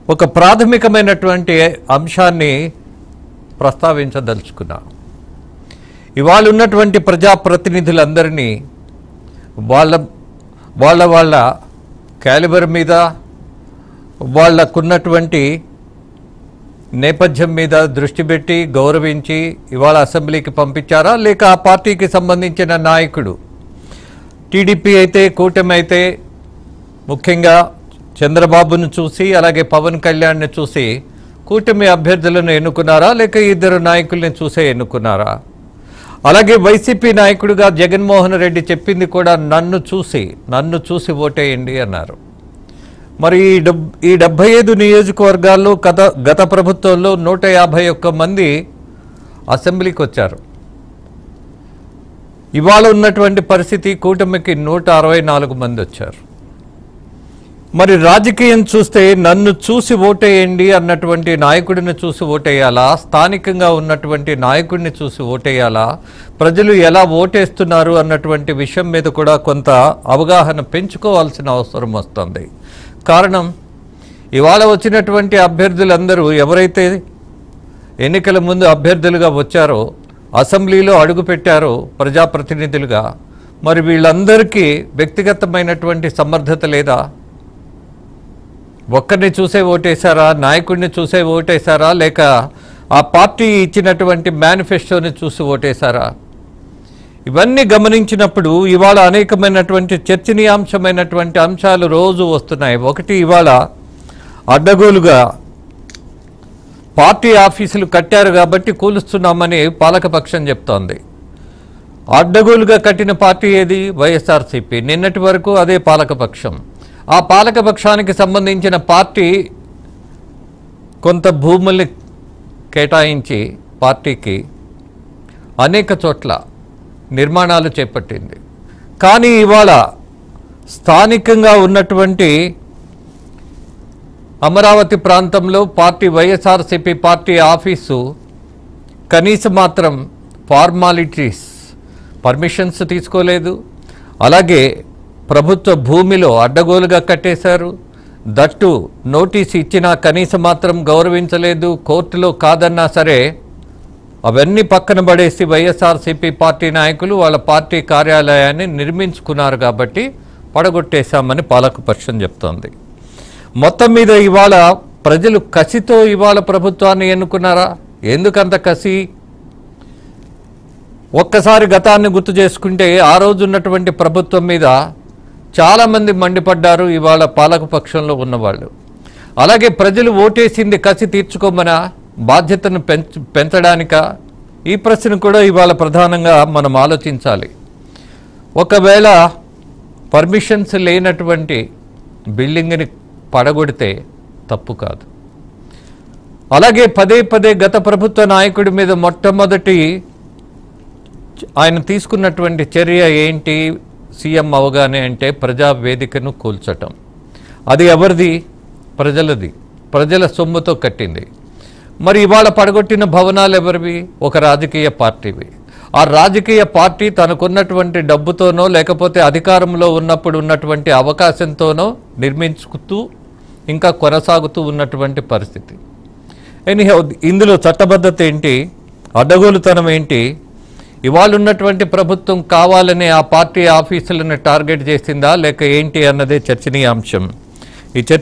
ఒక ప్రాథమికమైనటువంటి అంశాన్ని ప్రస్తావించదలుచుకున్నా ఇవాళ ఉన్నటువంటి ప్రజాప్రతినిధులందరినీ వాళ్ళ వాళ్ళ వాళ్ళ క్యాలిబర్ మీద వాళ్ళకున్నటువంటి నేపథ్యం మీద దృష్టి పెట్టి గౌరవించి ఇవాళ అసెంబ్లీకి పంపించారా లేక ఆ పార్టీకి సంబంధించిన నాయకుడు టీడీపీ అయితే కూటమి అయితే ముఖ్యంగా చంద్రబాబును చూసి అలాగే పవన్ కళ్యాణ్ని చూసి కూటమి అభ్యర్థులను ఎన్నుకున్నారా లేక ఇద్దరు నాయకుల్ని చూసే ఎన్నుకున్నారా అలాగే వైసీపీ నాయకుడిగా జగన్మోహన్ రెడ్డి చెప్పింది కూడా నన్ను చూసి నన్ను చూసి ఓటేయండి అన్నారు మరి ఈ డబ్ ఈ డెబ్బై ఐదు నియోజకవర్గాల్లో గత గత ప్రభుత్వంలో నూట యాభై ఒక్క మంది అసెంబ్లీకి వచ్చారు ఇవాళ ఉన్నటువంటి పరిస్థితి కూటమికి నూట అరవై నాలుగు మంది వచ్చారు మరి రాజకీయం చూస్తే నన్ను చూసి ఓటేయండి అన్నటువంటి నాయకుడిని చూసి ఓటేయాలా స్థానికంగా ఉన్నటువంటి నాయకుడిని చూసి ఓటేయాలా ప్రజలు ఎలా ఓటేస్తున్నారు అన్నటువంటి విషయం మీద కూడా కొంత అవగాహన పెంచుకోవాల్సిన అవసరం వస్తుంది కారణం ఇవాళ వచ్చినటువంటి అభ్యర్థులందరూ ఎవరైతే ఎన్నికల ముందు అభ్యర్థులుగా వచ్చారో అసెంబ్లీలో అడుగుపెట్టారో ప్రజాప్రతినిధులుగా మరి వీళ్ళందరికీ వ్యక్తిగతమైనటువంటి సమర్థత లేదా ఒక్కరిని చూసే ఓటేశారా నాయకుడిని చూసే ఓటేశారా లేక ఆ పార్టీ ఇచ్చినటువంటి మేనిఫెస్టోని చూసి ఓటేశారా ఇవన్నీ గమనించినప్పుడు ఇవాళ అనేకమైనటువంటి చర్చనీయాంశమైనటువంటి అంశాలు రోజు వస్తున్నాయి ఒకటి ఇవాళ అడ్డగోలుగా పార్టీ ఆఫీసులు కట్టారు కాబట్టి కూలుస్తున్నామని పాలకపక్షం చెప్తోంది అడ్డగోలుగా కట్టిన పార్టీ ఏది వైఎస్ఆర్సీపీ నిన్నటి వరకు అదే పాలకపక్షం ఆ పాలకపక్షానికి సంబంధించిన పార్టీ కొంత భూముల్ని కేటాయించి పార్టీకి అనేక చోట్ల నిర్మాణాలు చేపట్టింది కానీ ఇవాళ స్థానికంగా ఉన్నటువంటి అమరావతి ప్రాంతంలో పార్టీ వైఎస్ఆర్సీపీ పార్టీ ఆఫీసు కనీసం మాత్రం ఫార్మాలిటీస్ పర్మిషన్స్ తీసుకోలేదు అలాగే ప్రభుత్వ భూమిలో అడ్డగోలుగా కట్టేశారు దట్టు నోటీస్ ఇచ్చినా కనీసం మాత్రం గౌరవించలేదు కోర్టులో కాదన్నా సరే అవన్నీ పక్కన పడేసి వైఎస్ఆర్సీపీ పార్టీ నాయకులు వాళ్ళ పార్టీ కార్యాలయాన్ని నిర్మించుకున్నారు కాబట్టి పడగొట్టేశామని పాలకపక్షం చెప్తోంది మొత్తం మీద ఇవాళ ప్రజలు కసితో ఇవాళ ప్రభుత్వాన్ని ఎన్నుకున్నారా ఎందుకంత కసి ఒక్కసారి గతాన్ని గుర్తు చేసుకుంటే ఆ రోజు ఉన్నటువంటి ప్రభుత్వం మీద చాలామంది మండిపడ్డారు ఇవాళ పాలకపక్షంలో ఉన్నవాళ్ళు అలాగే ప్రజలు ఓటేసింది కసి తీర్చుకోమనా బాధ్యతను పెంచ పెంచడానిక ఈ ప్రశ్న కూడా ఇవాళ ప్రధానంగా మనం ఆలోచించాలి ఒకవేళ పర్మిషన్స్ లేనటువంటి బిల్డింగ్ని పడగొడితే తప్పు కాదు అలాగే పదే పదే గత ప్రభుత్వ నాయకుడి మీద మొట్టమొదటి ఆయన తీసుకున్నటువంటి చర్య ఏంటి సీఎం అవగానే అంటే ప్రజా వేదికను కూల్చటం అది ఎవరిది ప్రజలది ప్రజల సొమ్ముతో కట్టింది మరి ఇవాళ పడగొట్టిన భవనాలు ఎవరివి ఒక రాజకీయ పార్టీవి ఆ రాజకీయ పార్టీ తనకున్నటువంటి డబ్బుతోనో లేకపోతే అధికారంలో ఉన్నప్పుడు ఉన్నటువంటి అవకాశంతోనో నిర్మించుతూ ఇంకా కొనసాగుతూ ఉన్నటువంటి పరిస్థితి ఎనీహౌ ఇందులో చట్టబద్ధత ఏంటి అడ్డగోలుతనం ఏంటి ఇవాళ ఉన్నటువంటి ప్రభుత్వం కావాలని ఆ పార్టీ ఆఫీసులను టార్గెట్ చేసిందా లేక ఏంటి అన్నదే చర్చనీయాంశం ఈ చర్చ